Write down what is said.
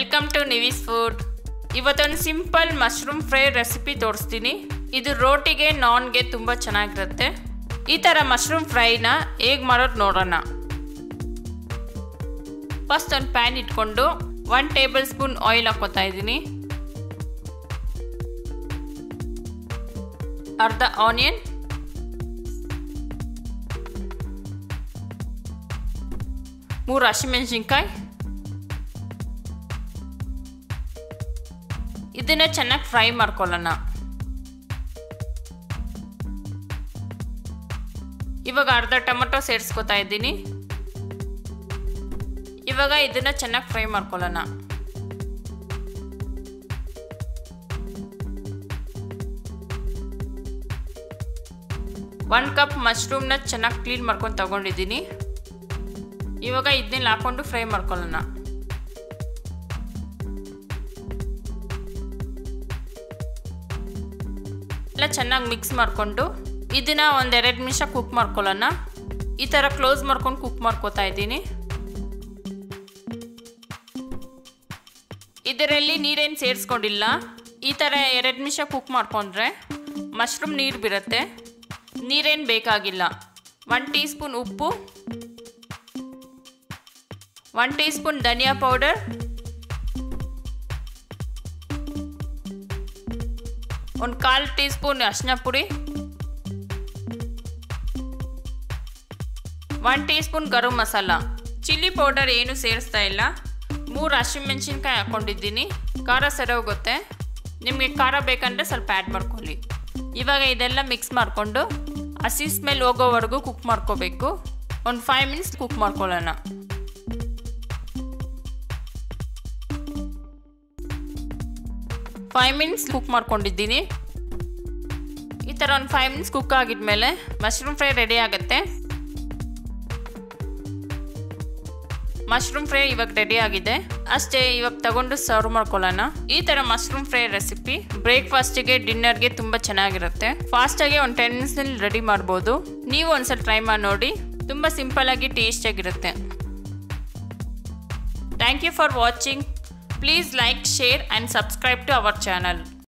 welcome to Nivi's food ಇವತ್ತೊಂದು simple mushroom fry recipe ತೋರಿಸ್ತೀನಿ ಇದು ರೋಟಿಗೆ ನಾನ್ಗೆ ತುಂಬ ಚೆನ್ನಾಗಿರುತ್ತೆ ಈ ಥರ ಮಶ್ರೂಮ್ ಫ್ರೈನ ಹೇಗೆ ಮಾಡೋದು ನೋಡೋಣ ಫಸ್ಟ್ ಒಂದು ಪ್ಯಾನ್ ಇಟ್ಕೊಂಡು ಒನ್ ಟೇಬಲ್ ಸ್ಪೂನ್ ಆಯಿಲ್ ಹಾಕೋತಾ ಇದ್ದೀನಿ ಅರ್ಧ ಆನಿಯನ್ ಮೂರು ಹಸಿಮೆಣಸಿನ್ಕಾಯಿ ಇದನ್ನ ಚೆನ್ನಾಗಿ ಫ್ರೈ ಮಾಡ್ಕೊಳ್ಳೋಣ ಇವಾಗ ಅರ್ಧ ಟೊಮೆಟೊ ಸೇರಿಸ್ಕೊತಾ ಇದ್ದೀನಿ ಇವಾಗ ಇದನ್ನ ಚೆನ್ನಾಗಿ ಫ್ರೈ ಮಾಡ್ಕೊಳ್ಳೋಣ ಒನ್ ಕಪ್ ಮಶ್ರೂಮ್ನ ಚೆನ್ನಾಗಿ ಕ್ಲೀನ್ ಮಾಡ್ಕೊಂಡು ತಗೊಂಡಿದ್ದೀನಿ ಇವಾಗ ಇದನ್ನೆಲ್ಲ ಹಾಕೊಂಡು ಫ್ರೈ ಮಾಡ್ಕೊಳ್ಳೋಣ ಎಲ್ಲ ಚೆನ್ನಾಗಿ ಮಿಕ್ಸ್ ಮಾಡಿಕೊಂಡು ಇದನ್ನ ಒಂದೆರಡು ನಿಮಿಷ ಕುಕ್ ಮಾಡ್ಕೊಳ್ಳೋಣ ಈ ಥರ ಕ್ಲೋಸ್ ಮಾಡ್ಕೊಂಡು ಕುಕ್ ಮಾಡ್ಕೋತಾ ಇದ್ದೀನಿ ಇದರಲ್ಲಿ ನೀರೇನು ಸೇರಿಸ್ಕೊಂಡಿಲ್ಲ ಈ ಥರ ಎರಡು ನಿಮಿಷ ಕುಕ್ ಮಾಡ್ಕೊಂಡ್ರೆ ಮಶ್ರೂಮ್ ನೀರು ಬಿರುತ್ತೆ ನೀರೇನು ಬೇಕಾಗಿಲ್ಲ ಒನ್ ಟೀ ಸ್ಪೂನ್ ಉಪ್ಪು ಒನ್ ಟೀ ಸ್ಪೂನ್ ಧನಿಯಾ ಪೌಡರ್ ಒಂದು ಕಾಲು ಟೀ ಸ್ಪೂನ್ ಅರಿಶಿನ ಪುಡಿ one teaspoon garam masala chilli powder ಏನು ಸೇರಿಸ್ತಾ ಇಲ್ಲ ಮೂರು ಹಸಿಮೆಣ್ಸಿನ್ಕಾಯಿ ಹಾಕ್ಕೊಂಡಿದ್ದೀನಿ ಖಾರ ಸರಿ ಹೋಗುತ್ತೆ ನಿಮಗೆ ಖಾರ ಬೇಕಂದರೆ ಸ್ವಲ್ಪ ಆ್ಯಡ್ ಮಾಡ್ಕೊಳ್ಳಿ ಇವಾಗ ಇದೆಲ್ಲ ಮಿಕ್ಸ್ ಮಾಡಿಕೊಂಡು ಹಸಿ ಸ್ಮೆಲ್ ಹೋಗೋವರೆಗೂ ಕುಕ್ ಮಾಡ್ಕೋಬೇಕು ಒಂದು ಫೈವ್ ಮಿನಿಟ್ಸ್ ಕುಕ್ ಮಾಡ್ಕೊಳ್ಳೋಣ ಫೈವ್ ಮಿನಿಟ್ಸ್ ಕುಕ್ ಮಾಡ್ಕೊಂಡಿದ್ದೀನಿ ಈ ಥರ ಒಂದು ಫೈವ್ ಮಿನಿಟ್ಸ್ ಕುಕ್ ಆಗಿದ್ಮೇಲೆ ಮಶ್ರೂಮ್ ಫ್ರೈ ರೆಡಿ ಆಗುತ್ತೆ ಮಶ್ರೂಮ್ ಫ್ರೈ ಇವಾಗ ರೆಡಿ ಆಗಿದೆ ಅಷ್ಟೇ ಇವಾಗ ತಗೊಂಡು ಸರ್ವ್ ಮಾಡ್ಕೊಳ್ಳೋಣ ಈ ಥರ ಮಶ್ರೂಮ್ ಫ್ರೈ ರೆಸಿಪಿ ಬ್ರೇಕ್ಫಾಸ್ಟಿಗೆ ಡಿನ್ನರ್ಗೆ ತುಂಬ ಚೆನ್ನಾಗಿರುತ್ತೆ ಫಾಸ್ಟಾಗಿ ಒಂದು ಟೆನ್ ಮಿನಿಟ್ಸ್ನಲ್ಲಿ ರೆಡಿ ಮಾಡ್ಬೋದು ನೀವು ಒಂದ್ಸಲ ಟ್ರೈ ಮಾಡಿ ನೋಡಿ ತುಂಬ ಸಿಂಪಲ್ಲಾಗಿ ಟೇಸ್ಟಿಯಾಗಿರುತ್ತೆ thank you for watching please like share and subscribe to our channel